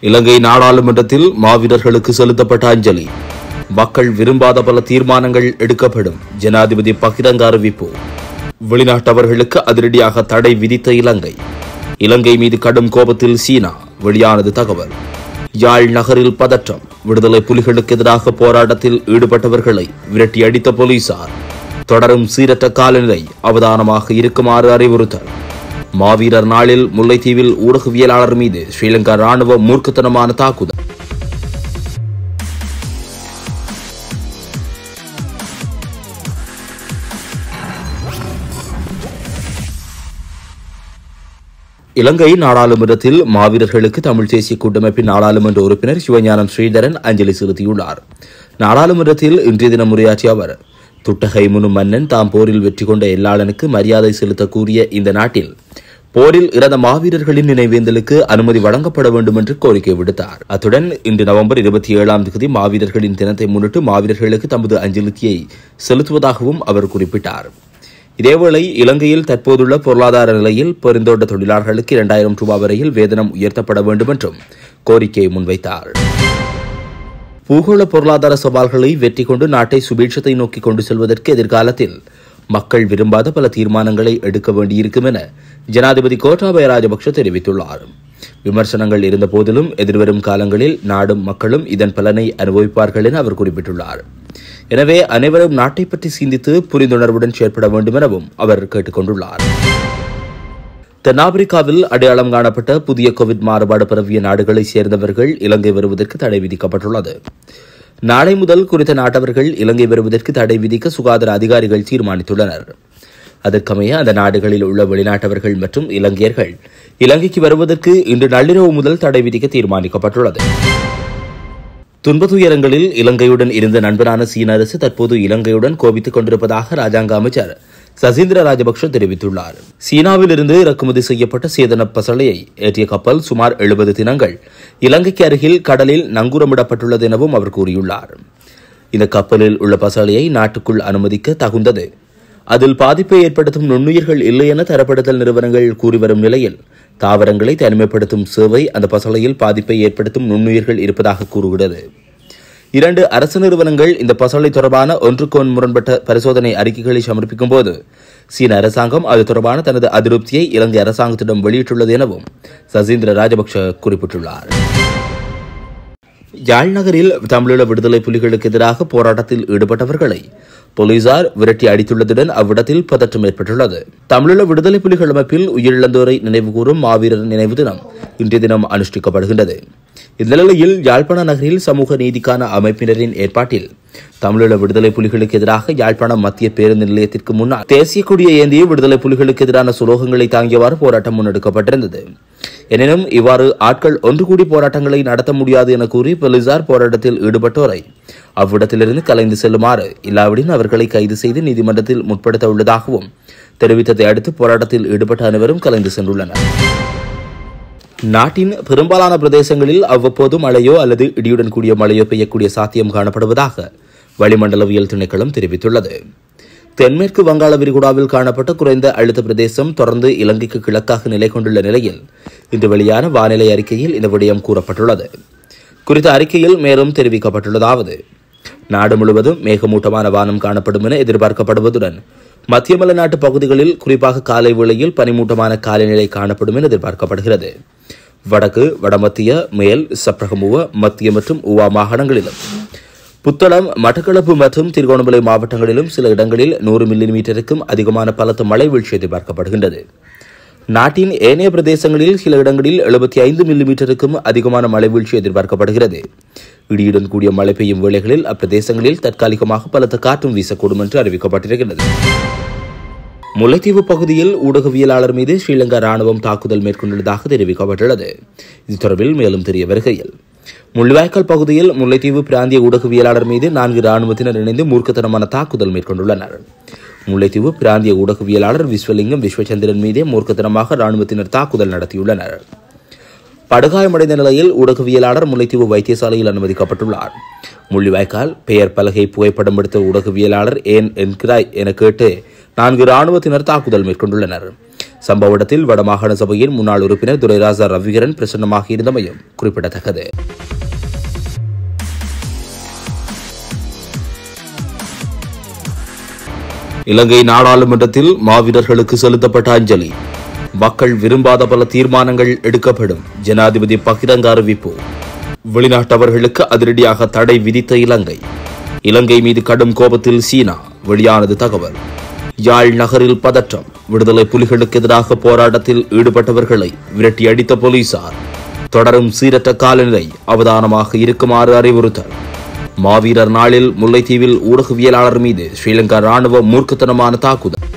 இலங்கை நாடாளுமன்றத்தில் மாவீரர்களுக்கு செலுத்தப்பட்ட அஞ்சலி மக்கள் விரும்பாத பல தீர்மானங்கள் எடுக்கப்படும் ஜனாதிபதி பகிரங்க அறிவிப்பு வெளிநாட்டவர்களுக்கு அதிரடியாக தடை விதித்த இலங்கை இலங்கை மீது கடும் கோபத்தில் சீனா வெளியானது தகவல் யாழ் நகரில் பதற்றம் விடுதலை புலிகளுக்கு எதிராக போராட்டத்தில் ஈடுபட்டவர்களை விரட்டி அடித்த போலீசார் தொடரும் சீரற்ற காலநிலை அவதானமாக இருக்குமாறு அறிவுறுத்தல் மாவீரர் நாளில் முல்லைத்தீவில் ஊடகவியலாளர் மீது ஸ்ரீலங்கா ராணுவ மூர்க்கத்தனமான தாக்குதல் இலங்கை நாடாளுமன்றத்தில் மாவீரர்களுக்கு தமிழ் தேசிய கூட்டமைப்பின் நாடாளுமன்ற உறுப்பினர் சிவஞானம் ஸ்ரீதரன் அஞ்சலி செலுத்தியுள்ளார் நாடாளுமன்றத்தில் இன்றைய தினம் உரையாற்றிய அவர் துட்டகை முனு மன்னன் தாம் போரில் வெற்றி கொண்ட எல்லாளனுக்கு மரியாதை செலுத்தக் கூறிய இந்த நாட்டில் போரில் இறந்த மாவீரர்களின் நினைவேந்தலுக்கு அனுமதி வழங்கப்பட வேண்டும் என்று கோரிக்கை விடுத்தார் அத்துடன் இன்று நவம்பர் இருபத்தி ஏழாம் தேதி மாவீரர்களின் தினத்தை முன்னிட்டு மாவீரர்களுக்கு தமது அஞ்சலியை செலுத்துவதாகவும் அவர் குறிப்பிட்டார் இதேவேளை இலங்கையில் தற்போதுள்ள பொருளாதார நிலையில் பெருந்தோட்ட தொழிலாளர்களுக்கு இரண்டாயிரம் ரூபாய் வரையில் வேதனம் உயர்த்தப்பட வேண்டும் என்றும் கோரிக்கை முன்வைத்தார் பூகோள பொருளாதார சவால்களை வெற்றி கொண்டு நாட்டை சுபீட்சத்தை நோக்கி கொண்டு செல்வதற்கு எதிர்காலத்தில் மக்கள் விரும்பாத பல தீர்மானங்களை எடுக்க வேண்டியிருக்கும் என ஜனாதிபதி கோட்டாபய ராஜபக்ஷ தெரிவித்துள்ளார் விமர்சனங்கள் இருந்த போதிலும் எதிர்வரும் காலங்களில் நாடும் மக்களும் இதன் பலனை அனுபவிப்பார்கள் என அவர் குறிப்பிட்டுள்ளார் எனவே அனைவரும் நாட்டை பற்றி சிந்தித்து புரிந்துணர்வுடன் செயற்பட வேண்டும் எனவும் அவர் கேட்டுக் கொண்டுள்ளார் தென்னாப்பிரிக்காவில் அடையாளம் காணப்பட்ட புதிய கோவிட் மாறுபாடு பரவிய நாடுகளைச் சேர்ந்தவர்கள் இலங்கை வருவதற்கு தடை விதிக்கப்பட்டுள்ளது நாளை முதல் குறித்த நாட்டவர்கள் இலங்கை வருவதற்கு தடை விதிக்க சுகாதார அதிகாரிகள் தீர்மானித்துள்ளனர் அதற்கமைய அந்த நாடுகளில் உள்ள வெளிநாட்டவர்கள் மற்றும் இலங்கையர்கள் இலங்கைக்கு வருவதற்கு இன்று நள்ளிரவு முதல் தடை விதிக்க தீர்மானிக்கப்பட்டுள்ளது துன்பதுயரங்களில் இலங்கையுடன் இருந்த நண்பரான சீன அரசு தற்போது இலங்கையுடன் கோபித்துக் கொண்டிருப்பதாக ராஜாங்க அமைச்சர் சசீந்திர ராஜபக்ஷ தெரிவித்துள்ளார் சீனாவில் இருந்து இறக்குமதி செய்யப்பட்ட சேதன பசளையை ஏற்றிய கப்பல் சுமார் எழுபது தினங்கள் இலங்கைக்கு அருகில் கடலில் நங்கூரமிடப்பட்டுள்ளது எனவும் அவர் கூறியுள்ளார் இந்த கப்பலில் உள்ள பசளையை நாட்டுக்குள் அனுமதிக்க தகுந்தது அதில் பாதிப்பை ஏற்படுத்தும் நுண்ணுயிர்கள் இல்லை என தரப்படுத்தல் நிறுவனங்கள் கூறி வரும் நிலையில் தாவரங்களை தனிமைப்படுத்தும் சேவை அந்த பசளையில் பாதிப்பை ஏற்படுத்தும் நுண்ணுயிர்கள் இருப்பதாக கூறுகிறது இரண்டு அரசு நிறுவனங்கள் இந்த பசலை தொடர்பான ஒன்றுக்கொன் முரண்பட்ட பரிசோதனை அறிக்கைகளை சமர்ப்பிக்கும் போது சீன அரசாங்கம் அது தொடர்பான தனது அதிருப்தியை இலங்கை அரசாங்கத்திடம் வெளியிட்டுள்ளது எனவும் சசீந்திர ராஜபக்ஷ குறிப்பிட்டுள்ளார் யாழ் நகரில் தமிழீழ விடுதலை புலிகளுக்கு எதிராக போராட்டத்தில் ஈடுபட்டவர்களை போலீசார் விரட்டி அடித்துள்ளதுடன் அவ்விடத்தில் பதற்றம் ஏற்பட்டுள்ளது தமிழீழ விடுதலை புலிகள் அமைப்பில் உயிரிழந்தோரை நினைவுகூரும் மாவீரர் நினைவு தினம் இன்றைய தினம் அனுஷ்டிக்கப்படுகின்றது இந்த நிலையில் யாழ்ப்பாண நகரில் சமூக நீதிக்கான அமைப்பினரின் ஏற்பாட்டில் தமிழீழ விடுதலை புலிகளுக்கு எதிராக யாழ்ப்பாணம் மத்திய பேருந்து நிலையத்திற்கு முன்னால் தேசிய கொடியை ஏந்திய விடுதலை புலிகளுக்கு எதிரான சுலோகங்களை தாங்கியவாறு போராட்டம் முன்னெடுக்கப்பட்டிருந்தது எனினும் இவ்வாறு ஆட்கள் ஒன்று கூடி போராட்டங்களை நடத்த முடியாது என கூறி போலீசார் போராட்டத்தில் ஈடுபட்டோரை அவ்விடத்திலிருந்து கலைந்து செல்லுமாறு இல்லாவிடின் அவர்களை கைது செய்து நீதிமன்றத்தில் முற்படுத்த உள்ளதாகவும் தெரிவித்ததை அடுத்து போராட்டத்தில் ஈடுபட்ட அனைவரும் கலைந்து சென்றுள்ளனர் நாட்டின் பெரும்பாலான பிரதேசங்களில் அவ்வப்போது மழையோ அல்லது இடியுடன் கூடிய மழையோ பெய்யக்கூடிய சாத்தியம் காணப்படுவதாக வளிமண்டலவியல் திணைக்களம் தெரிவித்துள்ளது தென்மேற்கு வங்காள விரிகுடாவில் காணப்பட்ட குறைந்த அழுத்த பிரதேசம் தொடர்ந்து இலங்கைக்கு கிழக்காக நிலை கொண்டுள்ள நிலையில் இன்று வெளியான வானிலை அறிக்கையில் இந்த விடயம் கூறப்பட்டுள்ளது குறித்த அறிக்கையில் மேலும் தெரிவிக்கப்பட்டுள்ளதாவது நாடு முழுவதும் மேகமூட்டமான வானம் காணப்படும் என எதிர்பார்க்கப்படுவதுடன் மத்திய மலைநாட்டு பகுதிகளில் குறிப்பாக காலை வேளையில் பனிமூட்டமான காலநிலை காணப்படும் என எதிர்பார்க்கப்படுகிறது வடக்கு வடமத்திய மேல் சப்ரகமுவ மத்திய மற்றும் உவா மாகாணங்களிலும் புத்தளம் மட்டக்களப்பு மற்றும் திருகோணமலை மாவட்டங்களிலும் சில இடங்களில் நூறு மில்லி மீட்டருக்கும் அதிகமான பலத்த மழை வீழ்ச்சி எதிர்பார்க்கப்படுகின்றது நாட்டின் ஏனைய பிரதேசங்களில் சில இடங்களில் எழுபத்தி ஐந்து மில்லி மீட்டருக்கும் அதிகமான மழை வீழ்ச்சி எதிர்பார்க்கப்படுகிறது இடியுடன் கூடிய மழை பெய்யும் வேளைகளில் அப்பிரதேசங்களில் தற்காலிகமாக பலத்த காற்றும் வீசக்கூடும் என்று அறிவிக்கப்பட்டிருக்கிறது முல்லைத்தீவு பகுதியில் ஊடகவியலாளர் மீது ஸ்ரீலங்கா ராணுவம் தாக்குதல் மேற்கொண்டுள்ளதாக தெரிவிக்கப்பட்டுள்ளது இது தொடர்பில் மேலும் தெரிய வருகையில் முள்ளிவாய்க்கால் பகுதியில் முல்லைத்தீவு பிராந்திய ஊடகவியலாளர் மீது நான்கு ராணுவத்தினர் இணைந்து மூர்க்கத்தனமான தாக்குதல் மேற்கொண்டுள்ளனர் முல்லைத்தீவு பிராந்திய ஊடகவியலாளர் விஸ்வலிங்கம் விஸ்வச்சந்திரன் மீதே மூர்க்கத்தனமாக ராணுவத்தினர் தாக்குதல் நடத்தியுள்ளனர் படுகாயமடைந்த நிலையில் ஊடகவியலாளர் முல்லைத்தீவு வைத்தியசாலையில் அனுமதிக்கப்பட்டுள்ளார் முள்ளிவாய்க்கால் பெயர் பலகை புகைப்படம் எடுத்த ஊடகவியலாளர் ஏன் என்கிறாய் என கேட்டு நான்கு ராணுவத்தினர் தாக்குதல் மேற்கொண்டுள்ளனர் சம்பவ இடத்தில் வடமாகாண சபையின் முன்னாள் உறுப்பினர் துரைராசா ரவிகரன் பிரசன்னமாக இருந்தமையும் குறிப்பிடத்தக்கது இலங்கை நாடாளுமன்றத்தில் மாவீரர்களுக்கு செலுத்தப்பட்ட அஞ்சலி மக்கள் விரும்பாத பல தீர்மானங்கள் எடுக்கப்படும் ஜனாதிபதி பகிரங்க அறிவிப்பு வெளிநாட்டவர்களுக்கு அதிரடியாக தடை விதித்த இலங்கை இலங்கை மீது கடும் கோபத்தில் சீனா வெளியானது தகவல் யாழ் நகரில் பதற்றம் விடுதலை புலிகளுக்கு எதிராக போராட்டத்தில் ஈடுபட்டவர்களை விரட்டி அடித்த போலீசார் தொடரும் சீரற்ற காலநிலை அவதானமாக இருக்குமாறு அறிவுறுத்தல் மாவீரர் நாளில் முல்லைத்தீவில் ஊடகவியலாளர் மீது ஸ்ரீலங்கா ராணுவ மூர்க்கத்தனமான தாக்குதல்